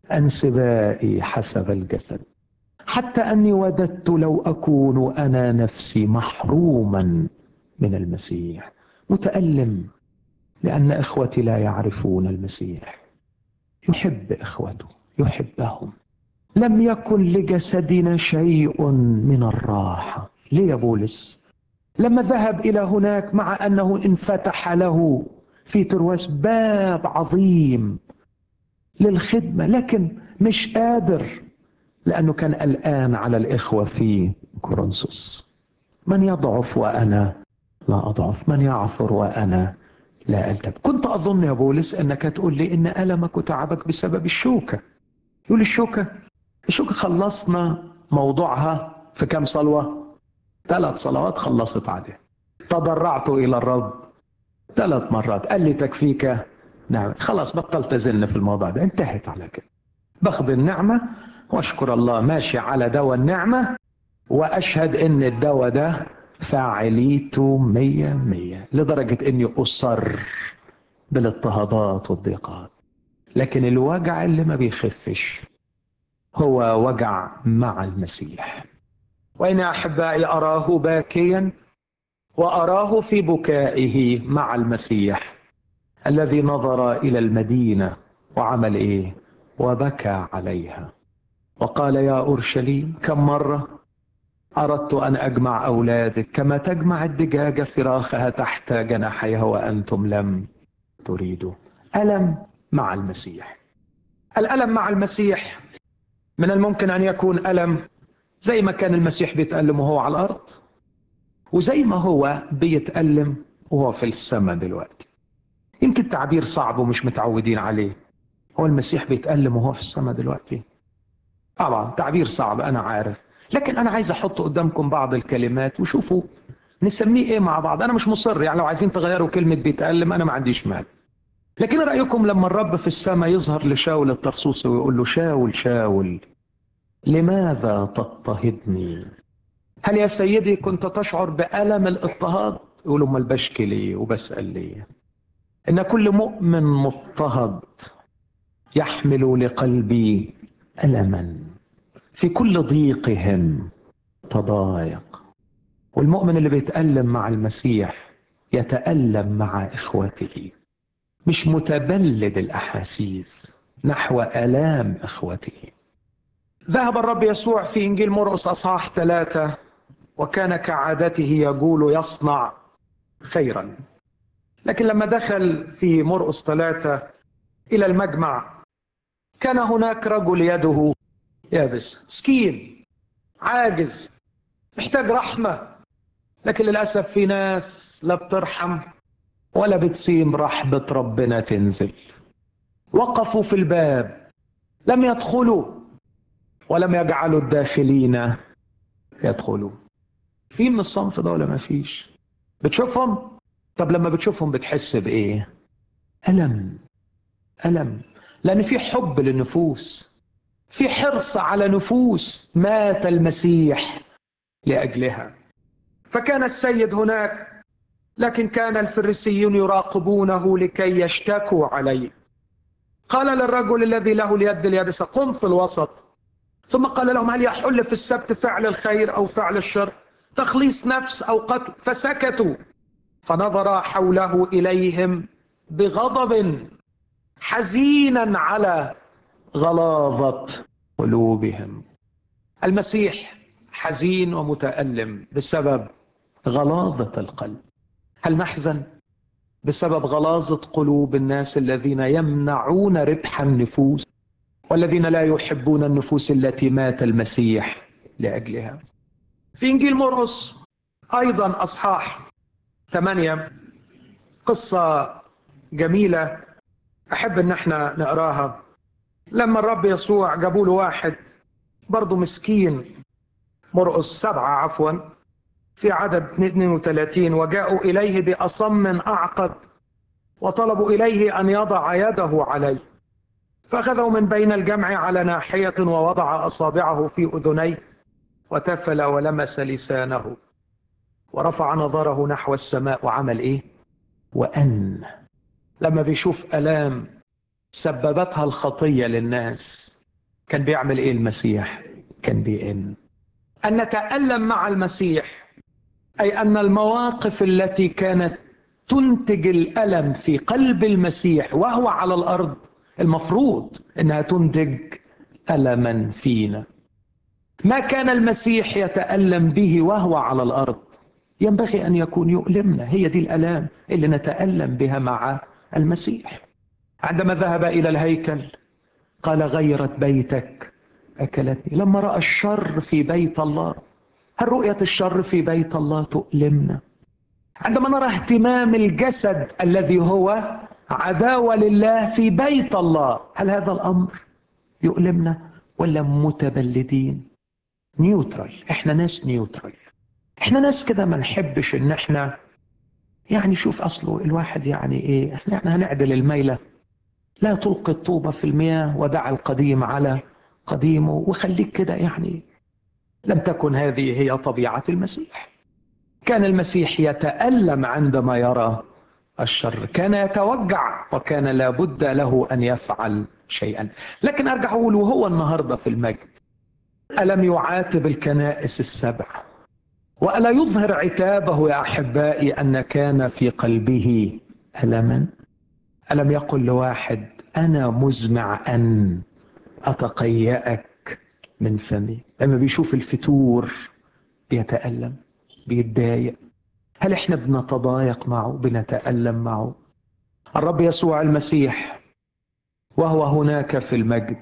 أنسبائي حسب الجسد حتى أني وددت لو أكون أنا نفسي محروما من المسيح متألم لأن إخوتي لا يعرفون المسيح يحب إخوته يحبهم لم يكن لجسدنا شيء من الراحة ليه يا بولس لما ذهب إلى هناك مع أنه انفتح له في ترواس باب عظيم للخدمة لكن مش قادر لأنه كان قلقان على الإخوة في كورنثوس من يضعف وأنا لا أضعف من يعثر وأنا لا ألتب كنت أظن يا بولس أنك تقول لي إن ألمك وتعبك بسبب الشوكة يقول الشوكة الشوكة خلصنا موضوعها في كم صلوة ثلاث صلوات خلصت عليه تضرعت إلى الرب ثلاث مرات قال لي تكفيك نعم خلاص بطلت أزن في الموضوع ده انتهت على كده باخد النعمة واشكر الله ماشي على دواء النعمة واشهد ان الدواء ده فاعليته مية مية لدرجة اني اصر بالاضطهادات والضيقات لكن الوجع اللي ما بيخفش هو وجع مع المسيح وإن أحبائي أراه باكيا وأراه في بكائه مع المسيح الذي نظر إلى المدينة وعمل إيه وبكى عليها وقال يا أورشليم كم مرة أردت أن أجمع أولادك كما تجمع الدجاجة فراخها تحت جناحيها وأنتم لم تريدوا ألم مع المسيح الألم مع المسيح من الممكن أن يكون ألم زي ما كان المسيح بيتألم وهو على الأرض وزي ما هو بيتألم وهو في السماء دلوقتي يمكن تعبير صعب ومش متعودين عليه هو المسيح بيتألم وهو في السماء دلوقتي طبعا تعبير صعب أنا عارف لكن أنا عايز أحط قدامكم بعض الكلمات وشوفوا نسميه إيه مع بعض أنا مش مصر يعني لو عايزين تغيروا كلمة بيتألم أنا ما عنديش مال لكن رأيكم لما الرب في السماء يظهر لشاول الطرسوسي ويقول له شاول شاول لماذا تضطهدني هل يا سيدي كنت تشعر بألم الاضطهاد يقول امال بشكي ليه وبسأل ليه إن كل مؤمن مضطهد يحمل لقلبي ألما في كل ضيقهم تضايق والمؤمن اللي بيتألم مع المسيح يتألم مع إخوته مش متبلد الأحاسيس نحو آلام إخوته ذهب الرب يسوع في إنجيل مرقس أصحاح ثلاثة وكان كعادته يقول يصنع خيرا لكن لما دخل في مرقس ثلاثة إلى المجمع كان هناك رجل يده يابس مسكين عاجز محتاج رحمة لكن للأسف في ناس لا بترحم ولا بتسيم رحمة ربنا تنزل وقفوا في الباب لم يدخلوا ولم يجعلوا الداخلين يدخلوا في من الصنف ده ولا ما فيش بتشوفهم طب لما بتشوفهم بتحس بايه الم الم لان في حب للنفوس في حرص على نفوس مات المسيح لاجلها فكان السيد هناك لكن كان الفريسيون يراقبونه لكي يشتكوا عليه قال للرجل الذي له اليد اليابسة قم في الوسط ثم قال لهم هل يحل في السبت فعل الخير أو فعل الشر تخليص نفس أو قتل فسكتوا فنظر حوله إليهم بغضب حزينا على غلاظة قلوبهم المسيح حزين ومتألم بسبب غلاظة القلب هل نحزن بسبب غلاظة قلوب الناس الذين يمنعون ربح النفوس والذين لا يحبون النفوس التي مات المسيح لأجلها في إنجيل مرقس أيضا أصحاح ثمانية قصة جميلة أحب أن احنا نقراها لما الرب يسوع جابوا له واحد برضه مسكين مرقس سبعة عفوا في عدد 32 وجاءوا إليه بأصم أعقد وطلبوا إليه أن يضع يده عليه فأخذه من بين الجمع على ناحية ووضع أصابعه في أذنيه وتفل ولمس لسانه ورفع نظره نحو السماء وعمل إيه؟ وأن لما بيشوف ألام سببتها الخطية للناس كان بيعمل إيه المسيح؟ كان بيئن أن نتألم مع المسيح أي أن المواقف التي كانت تنتج الألم في قلب المسيح وهو على الأرض المفروض أنها تنتج ألما فينا ما كان المسيح يتألم به وهو على الأرض ينبغي أن يكون يؤلمنا هي دي الألام اللي نتألم بها مع المسيح عندما ذهب إلى الهيكل قال غيرت بيتك أكلتني لما رأى الشر في بيت الله هل رؤية الشر في بيت الله تؤلمنا عندما نرى اهتمام الجسد الذي هو عداوة لله في بيت الله هل هذا الأمر يؤلمنا ولا متبلدين نيوترال احنا ناس نيوترال احنا ناس كده ما نحبش ان احنا يعني شوف اصله الواحد يعني ايه احنا, احنا هنعدل الميلة لا تلقي الطوبة في المياه ودع القديم على قديمه وخليك كده يعني لم تكن هذه هي طبيعة المسيح كان المسيح يتألم عندما يرى الشر كان يتوجع وكان لابد له أن يفعل شيئا لكن أرجع أقول وهو النهاردة في المجد ألم يعاتب الكنائس السبع وألا يظهر عتابه يا أحبائي أن كان في قلبه ألما ألم يقل لواحد أنا مزمع أن أتقيأك من فمي لما بيشوف الفتور بيتألم بيتضايق هل احنا بنتضايق معه بنتألم معه الرب يسوع المسيح وهو هناك في المجد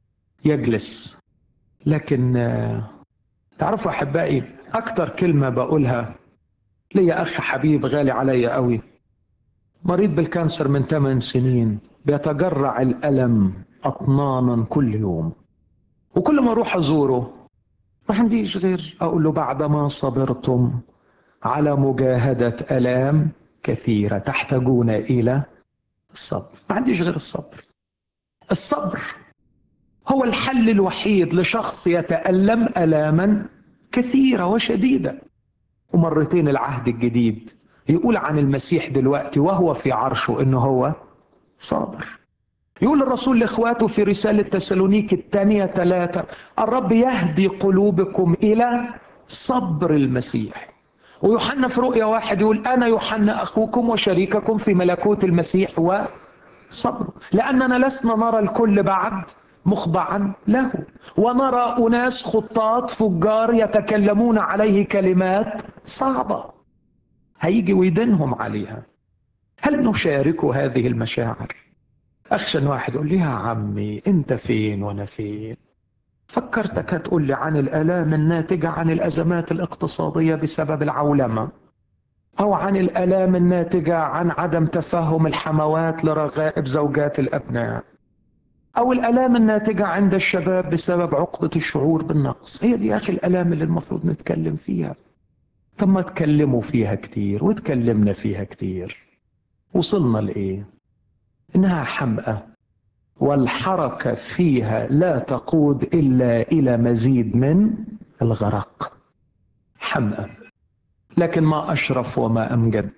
يجلس لكن تعرفوا احبائي اكتر كلمه بقولها ليا اخ حبيب غالي عليا قوي مريض بالكانسر من 8 سنين بيتجرع الالم اطنانا كل يوم وكل ما اروح ازوره ما عنديش غير اقول له بعدما صبرتم على مجاهده الام كثيره تحتاجون الى الصبر ما عنديش غير الصبر الصبر هو الحل الوحيد لشخص يتألم ألاما كثيرة وشديدة ومرتين العهد الجديد يقول عن المسيح دلوقتي وهو في عرشه انه هو صابر يقول الرسول لاخواته في رسالة تسالونيك الثانية ثلاثة الرب يهدي قلوبكم إلى صبر المسيح ويوحنا في رؤيا واحد يقول أنا يوحنا أخوكم وشريككم في ملكوت المسيح وصبره لأننا لسنا نرى الكل بعد مخضعا له ونرى أناس خطاط فجار يتكلمون عليه كلمات صعبة هيجي ويدينهم عليها هل نشارك هذه المشاعر أخشى أن واحد يقول لي يا عمي أنت فين وأنا فين فكرتك هتقول لي عن الآلام الناتجة عن الأزمات الاقتصادية بسبب العولمة أو عن الآلام الناتجة عن عدم تفهم الحموات لرغائب زوجات الأبناء أو الآلام الناتجة عند الشباب بسبب عقدة الشعور بالنقص هي دي يا أخي الآلام اللي المفروض نتكلم فيها طب ما تكلموا فيها كتير وتكلمنا فيها كتير وصلنا لإيه إنها حمقى والحركة فيها لا تقود إلا إلى مزيد من الغرق حمقى لكن ما أشرف وما أمجد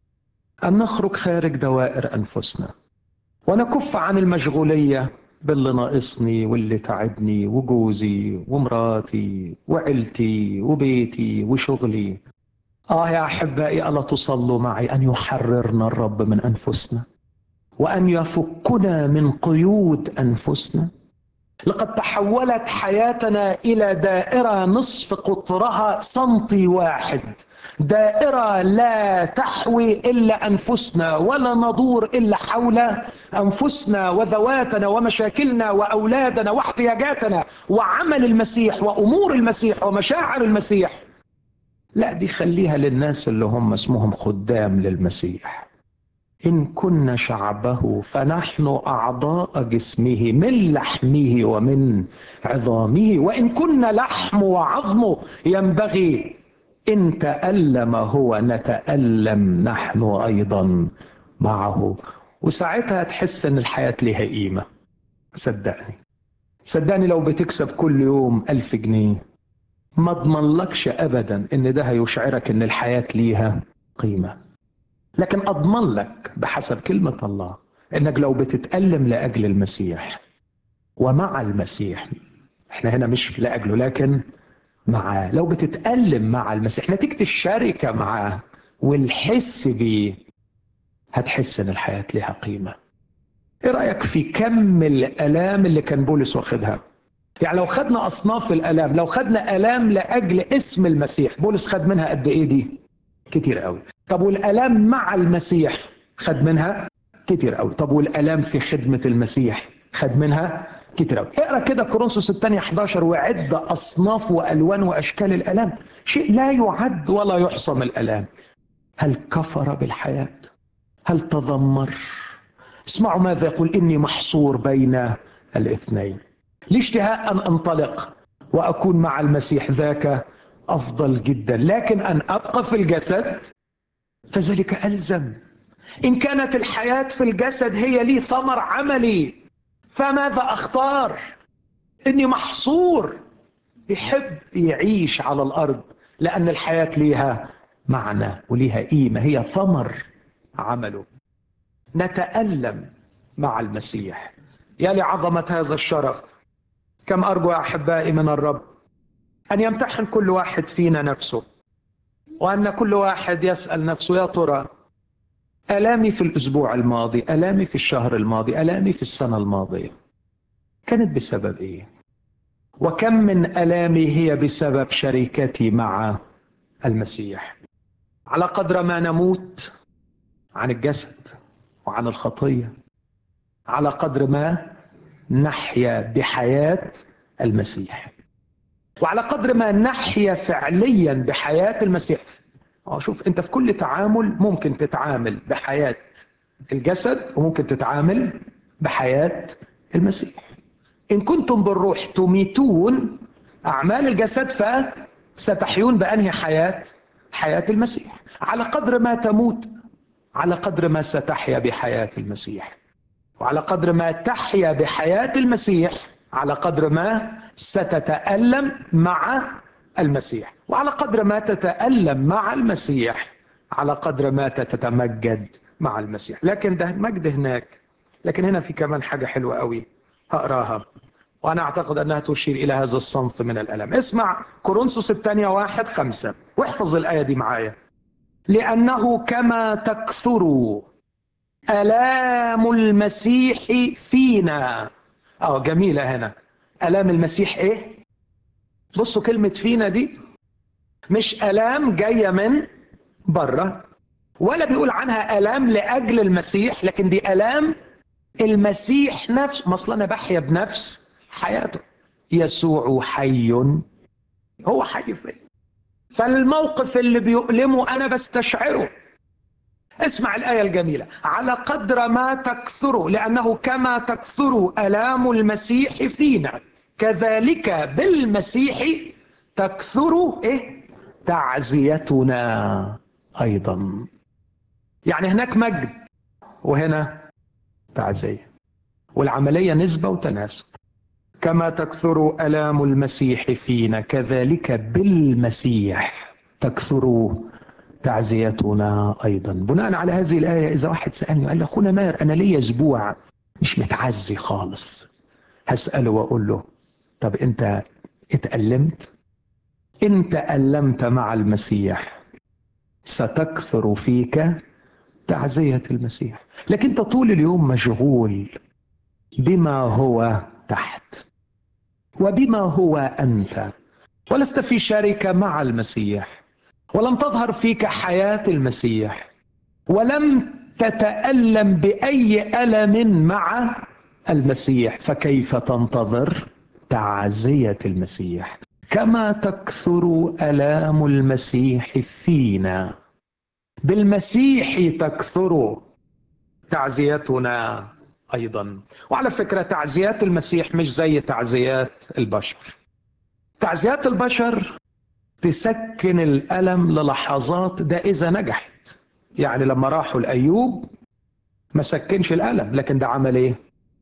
أن نخرج خارج دوائر أنفسنا ونكف عن المشغولية باللي ناقصني واللي تعبني وجوزي ومراتي وعيلتي وبيتي وشغلي آه يا أحبائي ألا تصلوا معي أن يحررنا الرب من أنفسنا وأن يفكنا من قيود أنفسنا لقد تحولت حياتنا إلى دائرة نصف قطرها سنتي واحد دائرة لا تحوي إلا أنفسنا ولا ندور إلا حول أنفسنا وذواتنا ومشاكلنا وأولادنا واحتياجاتنا وعمل المسيح وأمور المسيح ومشاعر المسيح لا دي خليها للناس اللي هم اسمهم خدام للمسيح إن كنا شعبه فنحن أعضاء جسمه من لحمه ومن عظامه وإن كنا لحم وعظمه ينبغي إن تألم هو نتألم نحن أيضا معه وساعتها تحس إن الحياة لها قيمة صدقني صدقني لو بتكسب كل يوم ألف جنيه ما اضمنلكش أبدا إن ده هيشعرك إن الحياة ليها قيمة لكن أضمن لك بحسب كلمة الله إنك لو بتتألم لأجل المسيح ومع المسيح احنا هنا مش لأجله لكن معاه لو بتتألم مع المسيح نتيجة الشركة معاه والحس بيه هتحس ان الحياة لها قيمة ايه رأيك في كم الالام اللي كان بولس واخدها يعني لو خدنا اصناف الالام لو خدنا الام لاجل اسم المسيح بولس خد منها قد ايه دي كتير قوي طب والالام مع المسيح خد منها كتير قوي طب والالام في خدمة المسيح خد منها كتير قوي اقرا كده كورنثوس الثانية 11 وعد اصناف والوان واشكال الالام شيء لا يعد ولا يحصى من الالام هل كفر بالحياه هل تذمر اسمعوا ماذا يقول اني محصور بين الاثنين لي اشتهاء ان انطلق واكون مع المسيح ذاك افضل جدا لكن ان ابقى في الجسد فذلك الزم ان كانت الحياه في الجسد هي لي ثمر عملي فماذا اختار اني محصور يحب يعيش على الارض لان الحياه ليها معنى وليها قيمه هي ثمر عمله نتألم مع المسيح يا لعظمة هذا الشرف كم أرجو يا أحبائي من الرب أن يمتحن كل واحد فينا نفسه وأن كل واحد يسأل نفسه يا ترى ألامي في الأسبوع الماضي ألامي في الشهر الماضي ألامي في السنة الماضية كانت بسبب إيه وكم من ألامي هي بسبب شركتي مع المسيح على قدر ما نموت عن الجسد وعن الخطية على قدر ما نحيا بحياة المسيح وعلى قدر ما نحيا فعليا بحياة المسيح اه شوف انت في كل تعامل ممكن تتعامل بحياة الجسد وممكن تتعامل بحياة المسيح إن كنتم بالروح تميتون أعمال الجسد فستحيون بأنهي حياة حياة المسيح على قدر ما تموت على قدر ما ستحيا بحياة المسيح وعلى قدر ما تحيا بحياة المسيح على قدر ما ستتألم مع المسيح وعلى قدر ما تتألم مع المسيح على قدر ما تتمجد مع المسيح لكن ده مجد هناك لكن هنا في كمان حاجة حلوة قوي هقراها وأنا أعتقد أنها تشير إلى هذا الصنف من الألم اسمع كورنثوس الثانية واحد خمسة واحفظ الآية دي معايا لأنه كما تكثر ألام المسيح فينا اه جميلة هنا ألام المسيح إيه؟ بصوا كلمة فينا دي مش ألام جاية من بره ولا بيقول عنها ألام لأجل المسيح لكن دي ألام المسيح نفسه ما أنا بحيا بنفس حياته يسوع حي هو حي فيه فالموقف اللي بيؤلمه أنا بستشعره اسمع الآية الجميلة على قدر ما تكثر لأنه كما تكثر ألام المسيح فينا كذلك بالمسيح تكثر إيه؟ تعزيتنا أيضا يعني هناك مجد وهنا تعزية والعملية نسبة وتناسب كما تكثر ألام المسيح فينا كذلك بالمسيح تكثر تعزيتنا أيضا بناء على هذه الآية إذا واحد سألني قال لي أخونا ماهر أنا ليا أسبوع مش متعزي خالص هسأله وأقول له طب أنت اتألمت إن تألمت مع المسيح ستكثر فيك تعزية المسيح لكن أنت طول اليوم مشغول بما هو تحت وبما هو أنت ولست في شركة مع المسيح ولم تظهر فيك حياة المسيح ولم تتألم بأي ألم مع المسيح فكيف تنتظر تعزية المسيح كما تكثر ألام المسيح فينا بالمسيح تكثر تعزيتنا أيضا وعلى فكرة تعزيات المسيح مش زي تعزيات البشر تعزيات البشر تسكن الألم للحظات ده إذا نجحت يعني لما راحوا لأيوب ما سكنش الألم لكن ده عمل إيه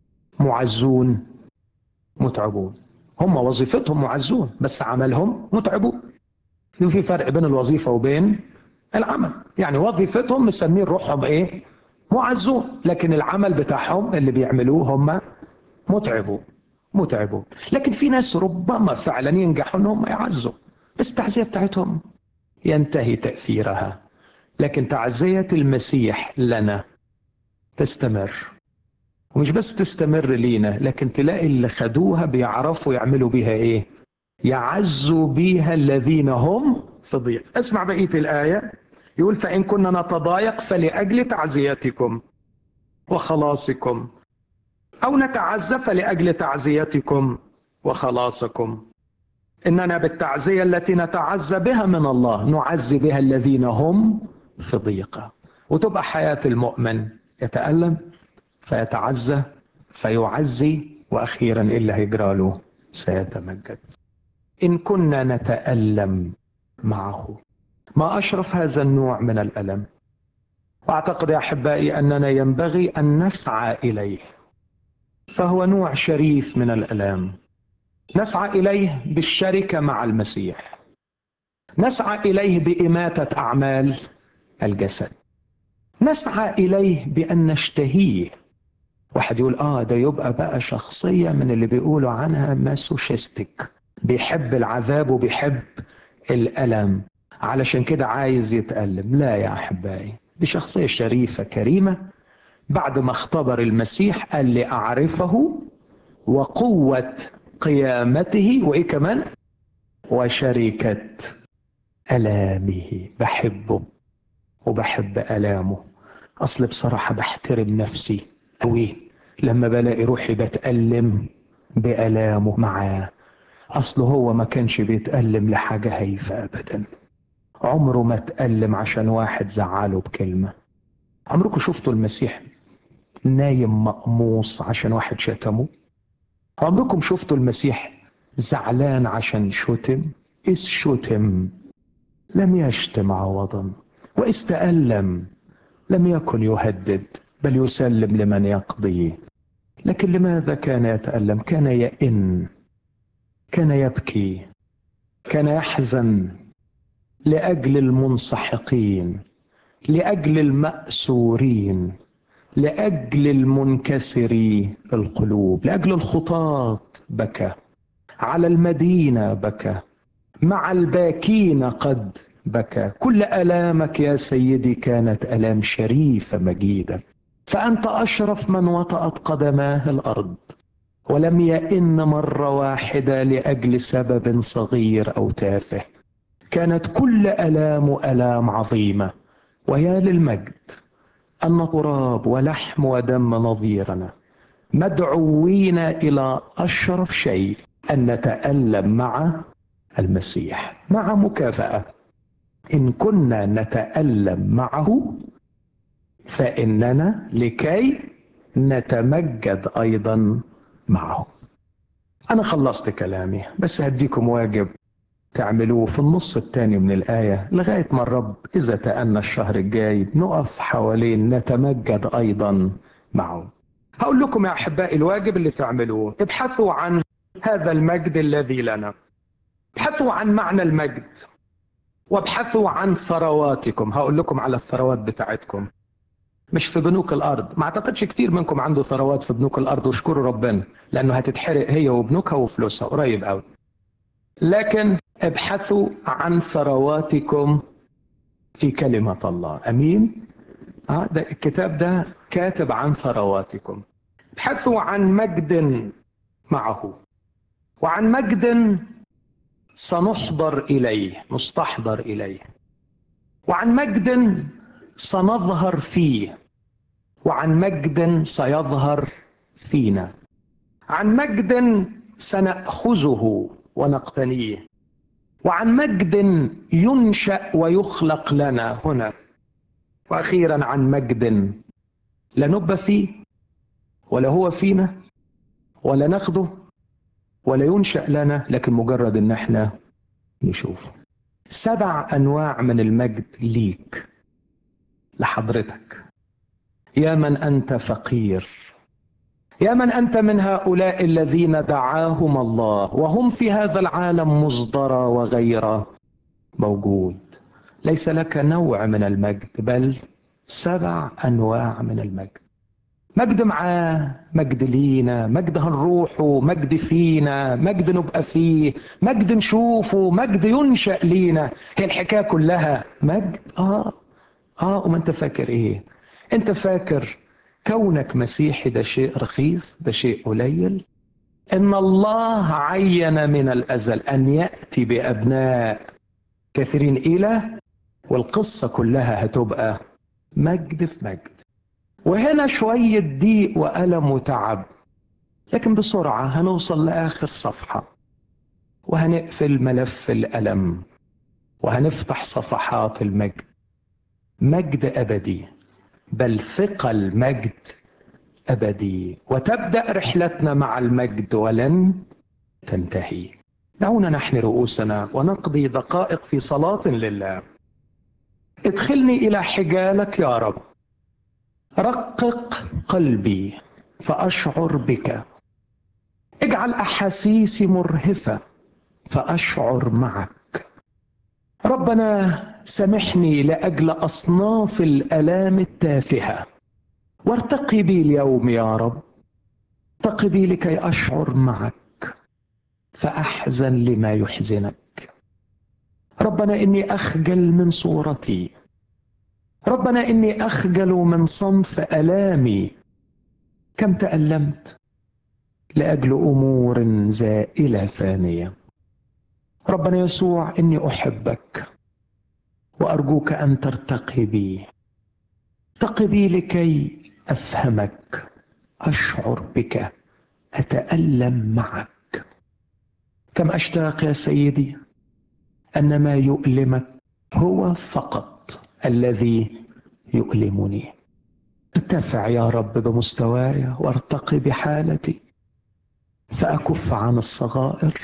معزون متعبون هم وظيفتهم معزون بس عملهم متعبون في فرق بين الوظيفة وبين العمل يعني وظيفتهم مسمين روحهم ايه معزون لكن العمل بتاعهم اللي بيعملوه هم متعبون متعبون لكن في ناس ربما فعلا ينجحوا انهم يعزوا بس التعزية بتاعتهم ينتهي تأثيرها لكن تعزية المسيح لنا تستمر ومش بس تستمر لينا لكن تلاقي اللي خدوها بيعرفوا يعملوا بيها ايه يعزوا بيها الذين هم في ضيق اسمع بقية الآية يقول فإن كنا نتضايق فلأجل تعزيتكم وخلاصكم أو نتعزى فلأجل تعزيتكم وخلاصكم إننا بالتعزية التي نتعزى بها من الله نعزي بها الذين هم في ضيقة وتبقى حياة المؤمن يتألم فيتعزى فيعزي وأخيرا إلا هيجرى له سيتمجد إن كنا نتألم معه ما أشرف هذا النوع من الألم وأعتقد يا أحبائي أننا ينبغي أن نسعى إليه فهو نوع شريف من الألام نسعى إليه بالشركة مع المسيح نسعى إليه بإماتة أعمال الجسد نسعى إليه بأن نشتهيه واحد يقول آه ده يبقى بقى شخصية من اللي بيقولوا عنها ماسوشيستيك بيحب العذاب وبيحب الألم علشان كده عايز يتألم لا يا أحبائي دي شخصية شريفة كريمة بعد ما اختبر المسيح قال لي أعرفه وقوة قيامته وإيه كمان وشركة ألامه بحبه وبحب ألامه أصل بصراحة بحترم نفسي أوي لما بلاقي روحي بتألم بألامه معاه أصل هو ما كانش بيتألم لحاجة هايفة أبدا عمره ما تألم عشان واحد زعله بكلمة عمركم شفتوا المسيح نايم مقموص عشان واحد شتمه عمركم شفتوا المسيح زعلان عشان شتم إذ شتم لم يشتم عوضا وإذ تألم لم يكن يهدد بل يسلم لمن يقضي لكن لماذا كان يتألم كان يئن كان يبكي كان يحزن لأجل المنسحقين لأجل المأسورين لأجل المنكسري القلوب لأجل الخطاة بكى على المدينة بكى مع الباكين قد بكى كل ألامك يا سيدي كانت ألام شريفة مجيدة فأنت أشرف من وطأت قدماه الأرض ولم يئن مرة واحدة لأجل سبب صغير أو تافه كانت كل ألام ألام عظيمة ويا للمجد أن تراب ولحم ودم نظيرنا مدعوين إلى أشرف شيء أن نتألم مع المسيح مع مكافأة إن كنا نتألم معه فإننا لكي نتمجد أيضا معه أنا خلصت كلامي بس هديكم واجب تعملوه في النص الثاني من الآية لغاية ما الرب إذا تأنى الشهر الجاي نقف حوالين نتمجد أيضا معه هقول لكم يا أحبائي الواجب اللي تعملوه ابحثوا عن هذا المجد الذي لنا ابحثوا عن معنى المجد وابحثوا عن ثرواتكم هقول لكم على الثروات بتاعتكم مش في بنوك الارض ما اعتقدش كتير منكم عنده ثروات في بنوك الارض واشكروا ربنا لانه هتتحرق هي وبنوكها وفلوسها قريب قوي لكن ابحثوا عن ثرواتكم في كلمة الله امين آه ده الكتاب ده كاتب عن ثرواتكم ابحثوا عن مجد معه وعن مجد سنحضر إليه نستحضر إليه وعن مجد سنظهر فيه وعن مجد سيظهر فينا عن مجد سنأخذه ونقتنيه وعن مجد ينشأ ويخلق لنا هنا وأخيرا عن مجد لا نبقى فيه ولا هو فينا ولا ناخده ولا ينشأ لنا لكن مجرد ان احنا نشوفه سبع انواع من المجد ليك لحضرتك يا من انت فقير يا من انت من هؤلاء الذين دعاهم الله وهم في هذا العالم مصدرة وغير موجود ليس لك نوع من المجد بل سبع انواع من المجد مجد معاه مجد لينا مجد هنروحه مجد فينا مجد نبقى فيه مجد نشوفه مجد ينشأ لينا هي الحكاية كلها مجد اه اه وما انت فاكر ايه انت فاكر كونك مسيحي ده شيء رخيص ده شيء قليل ان الله عين من الازل ان ياتي بابناء كثيرين الى والقصه كلها هتبقى مجد في مجد وهنا شويه ضيق والم وتعب لكن بسرعه هنوصل لاخر صفحه وهنقفل ملف الالم وهنفتح صفحات المجد مجد ابدي بل ثقل مجد ابدي وتبدا رحلتنا مع المجد ولن تنتهي دعونا نحن رؤوسنا ونقضي دقائق في صلاه لله ادخلني الى حجالك يا رب رقق قلبي فاشعر بك اجعل احاسيسي مرهفه فاشعر معك ربنا سامحني لاجل اصناف الالام التافهه وارتقي بي اليوم يا رب ارتقي بي لكي اشعر معك فاحزن لما يحزنك ربنا اني اخجل من صورتي ربنا اني اخجل من صنف الامي كم تالمت لاجل امور زائله فانيه ربنا يسوع اني احبك وارجوك ان ترتقي بي ارتقي بي لكي افهمك اشعر بك اتالم معك كم اشتاق يا سيدي ان ما يؤلمك هو فقط الذي يؤلمني ارتفع يا رب بمستواي وارتقي بحالتي فاكف عن الصغائر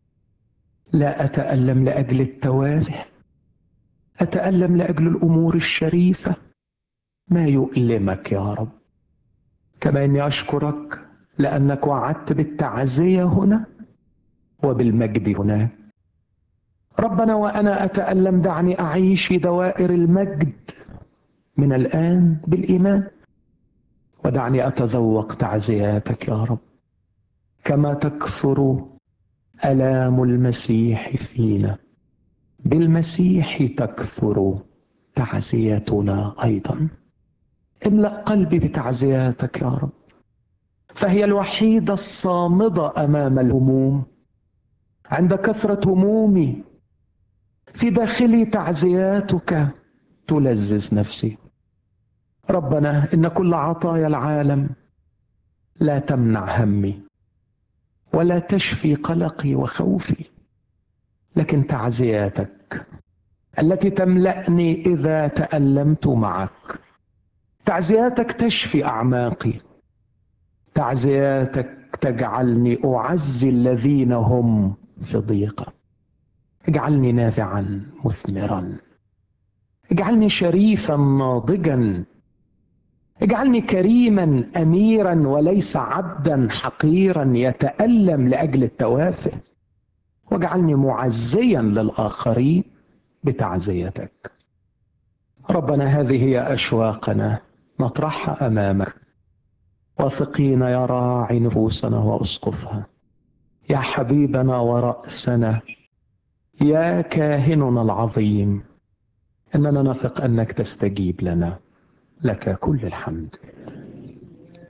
لا اتالم لاجل التوافه اتالم لاجل الامور الشريفه ما يؤلمك يا رب كما اني اشكرك لانك وعدت بالتعزيه هنا وبالمجد هناك ربنا وانا اتالم دعني اعيش في دوائر المجد من الان بالايمان ودعني اتذوق تعزياتك يا رب كما تكثر الام المسيح فينا بالمسيح تكثر تعزيتنا ايضا املا قلبي بتعزياتك يا رب فهي الوحيده الصامده امام الهموم عند كثره همومي في داخلي تعزياتك تلذذ نفسي ربنا ان كل عطايا العالم لا تمنع همي ولا تشفي قلقي وخوفي لكن تعزياتك التي تملأني إذا تألمت معك تعزياتك تشفي أعماقي تعزياتك تجعلني أعزي الذين هم في ضيقة اجعلني نافعا مثمرا اجعلني شريفا ناضجا اجعلني كريما اميرا وليس عبدا حقيرا يتالم لاجل التوافه واجعلني معزيا للاخرين بتعزيتك ربنا هذه هي اشواقنا نطرحها امامك واثقين يا راعي نفوسنا واسقفها يا حبيبنا وراسنا يا كاهننا العظيم اننا نثق انك تستجيب لنا لك كل الحمد